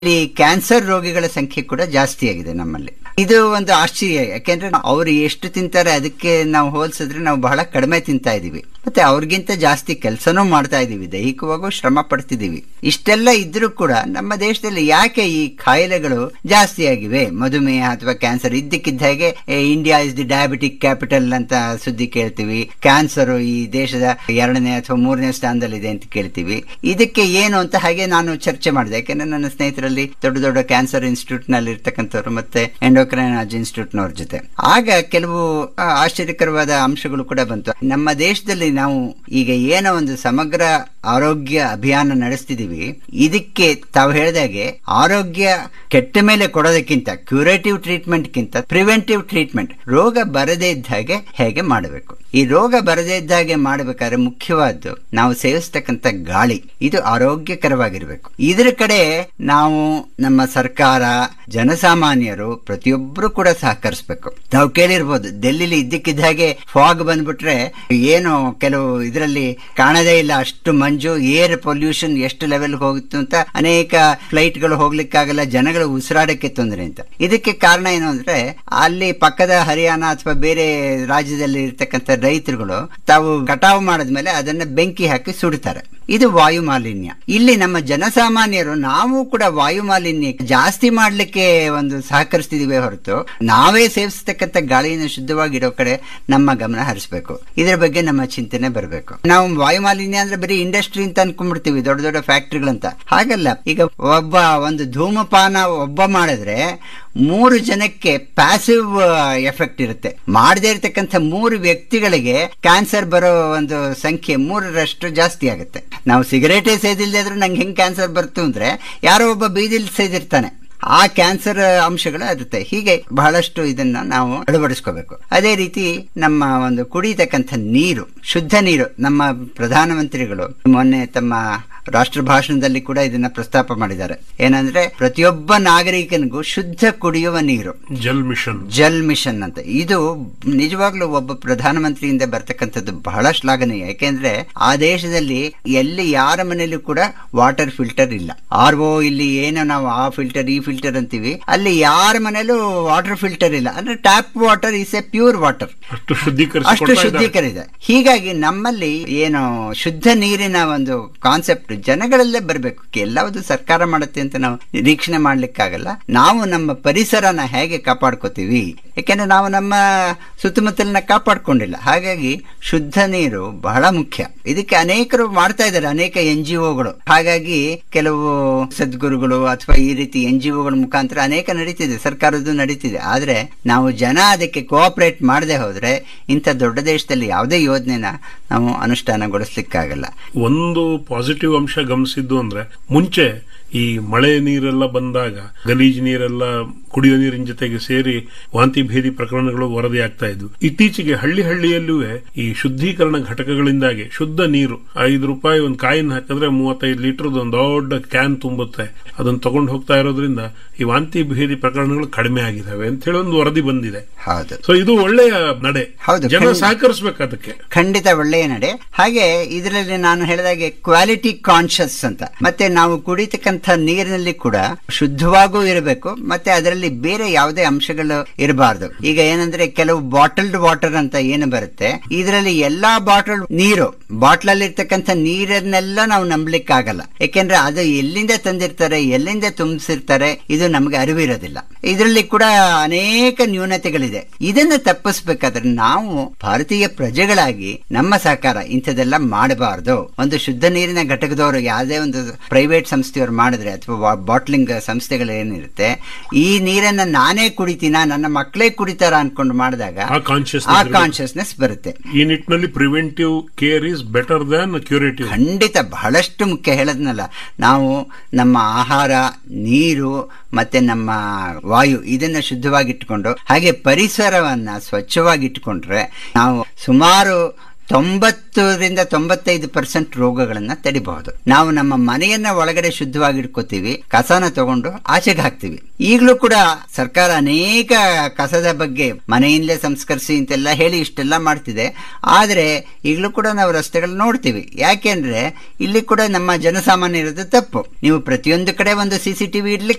ಈ ಕ್ಯಾನ್ಸರ್ ರೋಗಿಗಳ ಸಂಖ್ಯೆ ಕೂಡ ಜಾಸ್ತಿ ಆಗಿದೆ ನಮ್ಮಲ್ಲಿ ಇದು ಒಂದು ಆಶ್ಚರ್ಯ ಯಾಕೆಂದ್ರೆ ಅವರು ಎಷ್ಟು ತಿಂತಾರೆ ಅದಕ್ಕೆ ನಾವು ಹೋಲಿಸಿದ್ರೆ ನಾವು ಬಹಳ ಕಡಿಮೆ ತಿಂತಾ ಇದೀವಿ ಮತ್ತೆ ಅವ್ರಿಗಿಂತ ಜಾಸ್ತಿ ಕೆಲಸನೂ ಮಾಡ್ತಾ ಇದೀವಿ ದೈಹಿಕವಾಗೂ ಶ್ರಮ ಪಡ್ತಿದೀವಿ ಇಷ್ಟೆಲ್ಲ ಇದ್ರೂ ಕೂಡ ನಮ್ಮ ದೇಶದಲ್ಲಿ ಯಾಕೆ ಈ ಕಾಯಿಲೆಗಳು ಜಾಸ್ತಿ ಆಗಿವೆ ಮಧುಮೇಹ ಅಥವಾ ಕ್ಯಾನ್ಸರ್ ಇದ್ದಕ್ಕಿದ್ದ ಹಾಗೆ India is the diabetic capital ಅಂತ ಸುದ್ದಿ ಕೇಳ್ತೀವಿ ಕ್ಯಾನ್ಸರ್ ಈ ದೇಶದ ಎರಡನೇ ಅಥವಾ ಮೂರನೇ ಸ್ಥಾನದಲ್ಲಿದೆ ಅಂತ ಕೇಳ್ತೀವಿ ಇದಕ್ಕೆ ಏನು ಅಂತ ಹಾಗೆ ನಾನು ಚರ್ಚೆ ಮಾಡಿದೆ ಯಾಕೆಂದ್ರೆ ನನ್ನ ಸ್ನೇಹಿತರಲ್ಲಿ ದೊಡ್ಡ ದೊಡ್ಡ ಕ್ಯಾನ್ಸರ್ ಇನ್ಸ್ಟಿಟ್ಯೂಟ್ ನಲ್ಲಿ ಇರ್ತಕ್ಕಂಥವ್ರು ಮತ್ತೆ ಎಂಡೋಕ್ರೈನಾಲಜಿ ಇನ್ಸ್ಟಿಟ್ಯೂಟ್ ನವ್ರ ಜೊತೆ ಆಗ ಕೆಲವು ಆ, ಆಶ್ಚರ್ಯಕರವಾದ ಅಂಶಗಳು ಕೂಡ ಬಂತು ನಮ್ಮ ದೇಶದಲ್ಲಿ ನಾವು ಈಗ ಏನೋ ಒಂದು ಸಮಗ್ರ ಆರೋಗ್ಯ ಅಭಿಯಾನ ನಡೆಸ್ತಿದೀವಿ ಇದಕ್ಕೆ ತಾವು ಹೇಳಿದಾಗೆ ಆರೋಗ್ಯ ಕೆಟ್ಟ ಮೇಲೆ ಕೊಡೋದಕ್ಕಿಂತ ಕ್ಯೂರೇಟಿವ್ ಟ್ರೀಟ್ಮೆಂಟ್ಗಿಂತ ಪ್ರಿವೆಂಟಿವ್ ಟ್ರೀಟ್ಮೆಂಟ್ ರೋಗ ಬರದೇ ಇದ್ದ ಹಾಗೆ ಹೇಗೆ ಮಾಡಬೇಕು ಈ ರೋಗ ಬರದೇ ಇದ್ದ ಹಾಗೆ ಮಾಡಬೇಕಾದ್ರೆ ಮುಖ್ಯವಾದ್ದು ನಾವು ಸೇವಿಸ್ತಕ್ಕಂಥ ಗಾಳಿ ಇದು ಆರೋಗ್ಯಕರವಾಗಿರ್ಬೇಕು ಇದ್ರ ಕಡೆ ನಾವು ನಮ್ಮ ಸರ್ಕಾರ ಜನಸಾಮಾನ್ಯರು ಪ್ರತಿಯೊಬ್ಬರು ಕೂಡ ಸಹಕರಿಸಬೇಕು ನಾವು ಕೇಳಿರ್ಬೋದು ಡೆಲ್ಲಿಲಿ ಇದ್ದಕ್ಕಿದ್ದ ಹಾಗೆ ಫಾಗ್ ಬಂದ್ಬಿಟ್ರೆ ಏನು ಕೆಲವು ಇದರಲ್ಲಿ ಕಾಣದೇ ಇಲ್ಲ ಅಷ್ಟು ಮಂಜು ಏರ್ ಪೊಲ್ಯೂಷನ್ ಎಷ್ಟು ಲೆವೆಲ್ ಹೋಗಿತ್ತು ಅಂತ ಅನೇಕ ಫ್ಲೈಟ್ಗಳು ಹೋಗ್ಲಿಕ್ಕಾಗಲ್ಲ ಜನಗಳು ಉಸಿರಾಡಕ್ಕೆ ತೊಂದರೆ ಅಂತ ಇದಕ್ಕೆ ಕಾರಣ ಏನು ಅಂದ್ರೆ ಅಲ್ಲಿ ಪಕ್ಕದ ಹರಿಯಾಣ ಅಥವಾ ಬೇರೆ ರಾಜ್ಯದಲ್ಲಿ ಇರ್ತಕ್ಕಂಥ ರೈತರುಗಳು ತಾವು ಕಟಾವು ಮಾಡಿದ್ಮೇಲೆ ಅದನ್ನ ಬೆಂಕಿ ಹಾಕಿ ಸುಡ್ತಾರೆ ಇದು ವಾಯು ಮಾಲಿನ್ಯ ಇಲ್ಲಿ ನಮ್ಮ ಜನಸಾಮಾನ್ಯರು ನಾವು ಕೂಡ ವಾಯು ಮಾಲಿನ್ಯ ಜಾಸ್ತಿ ಮಾಡ್ಲಿಕ್ಕೆ ಒಂದು ಸಹಕರಿಸ್ತಿದೀವಿ ಹೊರತು ನಾವೇ ಸೇವಿಸ್ತಕ್ಕಂಥ ಗಾಳಿಯನ್ನು ಶುದ್ಧವಾಗಿಡೋ ಕಡೆ ನಮ್ಮ ಗಮನ ಹರಿಸಬೇಕು ಇದರ ಬಗ್ಗೆ ನಮ್ಮ ಚಿಂತನೆ ಬರಬೇಕು ನಾವು ವಾಯು ಮಾಲಿನ್ಯ ಅಂದ್ರೆ ಬರೀ ಇಂಡಸ್ಟ್ರಿ ಅಂತ ಅನ್ಕೊಂಡ್ಬಿಡ್ತೀವಿ ದೊಡ್ಡ ದೊಡ್ಡ ಫ್ಯಾಕ್ಟ್ರಿಗಳಂತ ಹಾಗಲ್ಲ ಈಗ ಒಬ್ಬ ಒಂದು ಧೂಮಪಾನ ಒಬ್ಬ ಮಾಡಿದ್ರೆ ಮೂರು ಜನಕ್ಕೆ ಪ್ಯಾಸಿವ್ ಎಫೆಕ್ಟ್ ಇರುತ್ತೆ ಮಾಡದೇ ಇರತಕ್ಕಂಥ ಮೂರು ವ್ಯಕ್ತಿಗಳಿಗೆ ಕ್ಯಾನ್ಸರ್ ಬರೋ ಒಂದು ಸಂಖ್ಯೆ ಮೂರರಷ್ಟು ಜಾಸ್ತಿ ಆಗುತ್ತೆ ನಾವು ಸಿಗರೇಟೇ ಸೇದಿಲ್ದೇ ಇದ್ರೂ ನಂಗೆ ಹೆಂಗ್ ಕ್ಯಾನ್ಸರ್ ಬರ್ತು ಅಂದ್ರೆ ಯಾರೋ ಒಬ್ಬ ಬೀದಿಲ್ ಸೇದಿರ್ತಾನೆ ಆ ಕ್ಯಾನ್ಸರ್ ಅಂಶಗಳು ಇರುತ್ತೆ ಹೀಗೆ ಬಹಳಷ್ಟು ಇದನ್ನ ನಾವು ಅಳವಡಿಸ್ಕೋಬೇಕು ಅದೇ ರೀತಿ ನಮ್ಮ ಒಂದು ಕುಡಿಯತಕ್ಕಂಥ ನೀರು ಶುದ್ಧ ನೀರು ನಮ್ಮ ಪ್ರಧಾನಮಂತ್ರಿಗಳು ಮೊನ್ನೆ ತಮ್ಮ ರಾಷ್ಟ್ರ ಭಾಷಣದಲ್ಲಿ ಕೂಡ ಇದನ್ನ ಪ್ರಸ್ತಾಪ ಮಾಡಿದ್ದಾರೆ ಏನಂದ್ರೆ ಪ್ರತಿಯೊಬ್ಬ ನಾಗರಿಕನಿಗೂ ಶುದ್ಧ ಕುಡಿಯುವ ನೀರು ಜಲ್ ಮಿಷನ್ ಜಲ್ ಮಿಷನ್ ಅಂತ ಇದು ನಿಜವಾಗ್ಲೂ ಒಬ್ಬ ಪ್ರಧಾನಮಂತ್ರಿಯಿಂದ ಬರ್ತಕ್ಕಂಥದ್ದು ಬಹಳ ಶ್ಲಾಘನೀಯ ಯಾಕೆಂದ್ರೆ ಆ ದೇಶದಲ್ಲಿ ಎಲ್ಲಿ ಯಾರ ಮನೆಯಲ್ಲೂ ಕೂಡ ವಾಟರ್ ಫಿಲ್ಟರ್ ಇಲ್ಲ ಆರ್ ಓ ಇಲ್ಲಿ ಏನೋ ನಾವು ಆ ಫಿಲ್ಟರ್ ಈ ಫಿಲ್ಟರ್ ಅಂತೀವಿ ಅಲ್ಲಿ ಯಾರ ಮನೆಯಲ್ಲೂ ವಾಟರ್ ಫಿಲ್ಟರ್ ಇಲ್ಲ ಅಂದ್ರೆ tap water is a pure water ಅಷ್ಟು ಶುದ್ಧೀಕರಿಸಿ ಅಷ್ಟು ಶುದ್ಧೀಕರ ಇದೆ ಹೀಗಾಗಿ ನಮ್ಮಲ್ಲಿ ಏನು ಶುದ್ಧ ನೀರಿನ ಒಂದು ಕಾನ್ಸೆಪ್ಟ್ ಜನಗಳಲ್ಲೇ ಬರಬೇಕು ಎಲ್ಲವುದು ಸರ್ಕಾರ ಮಾಡುತ್ತೆ ಅಂತ ನಾವು ನಿರೀಕ್ಷಣೆ ಮಾಡ್ಲಿಕ್ಕಾಗಲ್ಲ ನಾವು ನಮ್ಮ ಪರಿಸರನ ಹೇಗೆ ಕಾಪಾಡ್ಕೋತೀವಿ ಯಾಕೆಂದ್ರೆ ನಾವು ನಮ್ಮ ಸುತ್ತಮುತ್ತಲಿನ ಕಾಪಾಡ್ಕೊಂಡಿಲ್ಲ ಹಾಗಾಗಿ ಶುದ್ಧ ನೀರು ಬಹಳ ಮುಖ್ಯ ಇದಕ್ಕೆ ಅನೇಕರು ಮಾಡ್ತಾ ಇದ್ದಾರೆ ಅನೇಕ ಎನ್ ಜಿ ಒಗಳು ಹಾಗಾಗಿ ಕೆಲವು ಸದ್ಗುರುಗಳು ಅಥವಾ ಈ ರೀತಿ ಎನ್ ಜಿ ಒಗಳ ಮುಖಾಂತರ ಅನೇಕ ನಡೀತಿದೆ ಸರ್ಕಾರದ್ದು ನಡೀತಿದೆ ಆದ್ರೆ ನಾವು ಜನ ಅದಕ್ಕೆ ಕೋಆಪರೇಟ್ ಮಾಡದೆ ಹೋದ್ರೆ ಇಂಥ ದೊಡ್ಡ ದೇಶದಲ್ಲಿ ಯಾವುದೇ ಯೋಜನೆನ ನಾವು ಅನುಷ್ಠಾನಗೊಳಿಸ್ಲಿಕ್ಕಾಗಲ್ಲ ಒಂದು ಪಾಸಿಟಿವ್ ಅಂಶ ಗಮನಿಸಿದ್ದು ಅಂದ್ರೆ ಮುಂಚೆ ಈ ಮಳೆ ನೀರೆಲ್ಲ ಬಂದಾಗ ಗಲೀಜ್ ನೀರೆಲ್ಲ ಕುಡಿಯೋ ನೀರಿನ ಜೊತೆಗೆ ಸೇರಿ ವಾಂತಿ ಭೇದಿ ಪ್ರಕರಣಗಳು ವರದಿ ಆಗ್ತಾ ಇದ್ವು ಇತ್ತೀಚೆಗೆ ಹಳ್ಳಿ ಹಳ್ಳಿಯಲ್ಲೂ ಈ ಶುದ್ಧೀಕರಣ ಘಟಕಗಳಿಂದಾಗಿ ಶುದ್ಧ ನೀರು ಐದು ರೂಪಾಯಿ ಒಂದು ಕಾಯಿನ್ ಹಾಕಿದ್ರೆ ಮೂವತ್ತೈದು ಲೀಟರ್ ಒಂದು ದೊಡ್ಡ ಕ್ಯಾನ್ ತುಂಬುತ್ತೆ ಅದನ್ನ ತಗೊಂಡು ಹೋಗ್ತಾ ಇರೋದ್ರಿಂದ ಈ ವಾಂತಿ ಭೇದಿ ಪ್ರಕರಣಗಳು ಕಡಿಮೆ ಆಗಿದಾವೆ ಅಂತ ಹೇಳಿ ಒಂದು ವರದಿ ಬಂದಿದೆ ಹೌದು ಸೊ ಇದು ಒಳ್ಳೆಯ ನಡೆ ಹೌದು, ಜನ ಖಂಡಿತ. ಸಹಕರಿಸಬೇಕು ಅದಕ್ಕೆ ಖಂಡಿತ ಒಳ್ಳೆಯ ನಡೆ ಹಾಗೆ ಇದರಲ್ಲಿ ನಾನು ಹೇಳಿದಾಗೆ ಕ್ವಾಲಿಟಿ ಕಾನ್ಶಿಯಸ್ ಅಂತ ಮತ್ತೆ ನಾವು ಕುಡಿತಕ್ಕಂಥ ನೀರಿನಲ್ಲಿ ಕೂಡ ಶುದ್ಧವಾಗೂ ಇರಬೇಕು ಮತ್ತೆ ಅದರಲ್ಲಿ ಬೇರೆ ಯಾವುದೇ ಅಂಶಗಳು ಇರಬಾರ್ದು ಈಗ ಏನಂದ್ರೆ ಕೆಲವು ಬಾಟಲ್ಡ್ ವಾಟರ್ ಅಂತ ಏನು ಬರುತ್ತೆ ಇದರಲ್ಲಿ ಎಲ್ಲಾ ಬಾಟಲ್ ನೀರು ಬಾಟ್ಲಲ್ಲಿ ಇರ್ತಕ್ಕಂಥ ನೀರನ್ನೆಲ್ಲ ನಾವು ನಂಬಲಿಕ್ಕಾಗಲ್ಲ ಯಾಕೆಂದ್ರೆ ಅದು ಎಲ್ಲಿಂದ ತಂದಿರ್ತಾರೆ ಎಲ್ಲಿಂದ ತುಂಬಿಸಿರ್ತಾರೆ ಇದು ನಮಗೆ ಅರಿವಿರೋದಿಲ್ಲ ಇದರಲ್ಲಿ ಕೂಡ ಅನೇಕ ನ್ಯೂನತೆಗಳಿದೆ ಇದನ್ನ ತಪ್ಪಿಸ್ಬೇಕಾದ್ರೆ ನಾವು ಭಾರತೀಯ ಪ್ರಜೆಗಳಾಗಿ ನಮ್ಮ ಸಹಕಾರ ಇಂಥದೆಲ್ಲ ಮಾಡಬಾರ್ದು ಒಂದು ಶುದ್ಧ ನೀರಿನ ಘಟಕದವರು ಯಾವುದೇ ಒಂದು ಪ್ರೈವೇಟ್ ಸಂಸ್ಥೆಯವರು ಮಾಡಿದ್ರೆ ಅಥವಾ ಬಾಟ್ಲಿಂಗ್ ಸಂಸ್ಥೆಗಳು ಏನಿರುತ್ತೆ ಈ ನೀರನ್ನ ನಾನೇ ಕುಡಿತೀನ ನನ್ನ ಮಕ್ಕಳೇ ಕುಡಿತಾರ ಅನ್ಕೊಂಡು ಮಾಡಿದಾಗ ಆ ಕಾನ್ಶಿಯಸ್ ಆ ಕಾನ್ಶಿಯಸ್ನೆಸ್ ಬರುತ್ತೆ ಈ ನಿಟ್ಟಿನಲ್ಲಿ preventive care is better than curative ಖಂಡಿತ ಬಹಳಷ್ಟು ಮುಖ್ಯ ಹೇಳದ್ನಲ್ಲ ನಾವು ನಮ್ಮ ಆಹಾರ ನೀರು ಮತ್ತೆ ನಮ್ಮ ವಾಯು ಇದನ್ನ ಶುದ್ಧವಾಗಿಟ್ಟುಕೊಂಡು ಹಾಗೆ ಪರಿಸರವನ್ನ ಸ್ವಚ್ಛವಾಗಿಟ್ಟುಕೊಂಡ್ರೆ ನಾವು ಸುಮಾರು ತೊಂಬತ್ತರಿಂದ ತೊಂಬತ್ತೈದು ಪರ್ಸೆಂಟ್ ರೋಗಗಳನ್ನ ತಡಿಬಹುದು ನಾವು ನಮ್ಮ ಮನೆಯನ್ನ ಒಳಗಡೆ ಶುದ್ಧವಾಗಿ ಇಟ್ಕೋತೀವಿ ಕಸನ ತಗೊಂಡು ಆಚೆಗೆ ಹಾಕ್ತಿವಿ ಈಗಲೂ ಕೂಡ ಸರ್ಕಾರ ಅನೇಕ ಕಸದ ಬಗ್ಗೆ ಮನೆಯಿಂದಲೇ ಸಂಸ್ಕರಿಸಿ ಅಂತೆಲ್ಲ ಹೇಳಿ ಇಷ್ಟೆಲ್ಲ ಮಾಡ್ತಿದೆ ಆದ್ರೆ ಈಗಲೂ ಕೂಡ ನಾವು ರಸ್ತೆಗಳು ನೋಡ್ತೀವಿ ಯಾಕೆಂದ್ರೆ ಇಲ್ಲಿ ಕೂಡ ನಮ್ಮ ಜನಸಾಮಾನ್ಯರದ್ದು ತಪ್ಪು ನೀವು ಪ್ರತಿಯೊಂದು ಕಡೆ ಒಂದು ಸಿ ಸಿ ಟಿವಿ ಇಡ್ಲಿಕ್ಕೆ